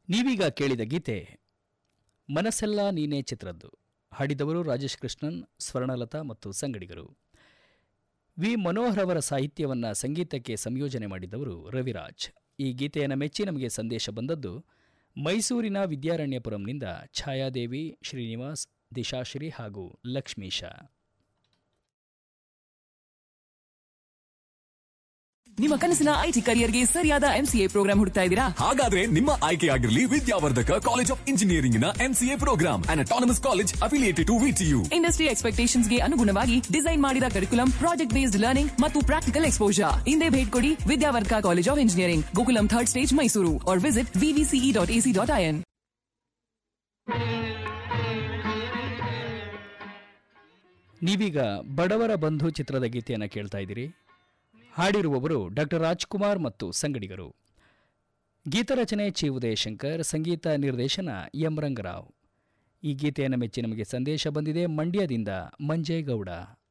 ನೀವೀಗ ಕೇಳಿದ ಗೀತೆ ಮನಸ್ಸೆಲ್ಲ ನೀನೇ ಚಿತ್ರದ್ದು ಹಾಡಿದವರು ರಾಜೇಶ್ ಕೃಷ್ಣನ್ ಸ್ವರ್ಣಲತಾ ಮತ್ತು ಸಂಗಡಿಗರು ವಿ ಮನೋಹರ್ ಅವರ ಸಾಹಿತ್ಯವನ್ನು ಸಂಗೀತಕ್ಕೆ ಸಂಯೋಜನೆ ಮಾಡಿದವರು ರವಿರಾಜ್ ಈ ಗೀತೆಯನ್ನು ಮೆಚ್ಚಿ ನಮಗೆ ಸಂದೇಶ ಬಂದದ್ದು ಮೈಸೂರಿನ ವಿದ್ಯಾರಣ್ಯಪುರಂನಿಂದ ಛಾಯಾದೇವಿ ಶ್ರೀನಿವಾಸ್ ದಿಶಾಶ್ರೀ ಹಾಗೂ ಲಕ್ಷ್ಮೀಶ ನಿಮ್ಮ ಕನಸಿನ ಐಟಿ ಕರಿಯರ್ಗೆ ಸರಿಯಾದ ಎಂಸಿಎ ಪ್ರೋಗ್ರಾಂ ಹುಡುಕ್ತಾ ಇದ್ದೀರಾ ಹಾಗಾದ್ರೆ ನಿಮ್ಮ ಆಯ್ಕೆಯಾಗಿರಲಿ ವಿದ್ಯಾವರ್ಧಕ ಕಾಲೇಜ್ ಆಫ್ ಇಂಜಿನಿಯರಿಂಗ್ ನ MCA programme and autonomous college affiliated to VTU industry expectations ಗೆ ಅನುಗುಣವಾಗಿ ಡಿಸೈನ್ ಮಾಡಿದ ಕರಿಕುಲಂ ಪ್ರಾಜೆಕ್ಟ್ ಬೇಸ್ಡ್ ಲರ್ನಿಂಗ್ ಮತ್ತು ಪ್ರಾಕ್ಟಿಕಲ್ ಎಕ್ಸ್ಪೋಜರ್ ಹಿಂದೆ ಭೇಟಿ ಕೊಡಿ Vidyavardhaka college of engineering Gokulam third stage Mysuru or visit VVCE dot AC dot IN ನೀವೀಗ ಬಡವರ ಬಂಧು ಚಿತ್ರದ ಗೀತೆಯನ್ನು ಕೇಳ್ತಾ ಇದ್ದೀರಿ ಹಾಡಿರುವವರು ಡಾಕ್ಟರ್ ರಾಜ್ಕುಮಾರ್ ಮತ್ತು ಸಂಗಡಿಗರು ಗೀತರಚನೆ ಚಿ ಉದಯಶಂಕರ್ ಸಂಗೀತ ನಿರ್ದೇಶನ ಎಂ ರಂಗರಾವ್ ಈ ಗೀತೆಯನ್ನು ಮೆಚ್ಚಿ ನಮಗೆ ಸಂದೇಶ ಬಂದಿದೆ ಮಂಡ್ಯದಿಂದ ಮಂಜೇಗೌಡ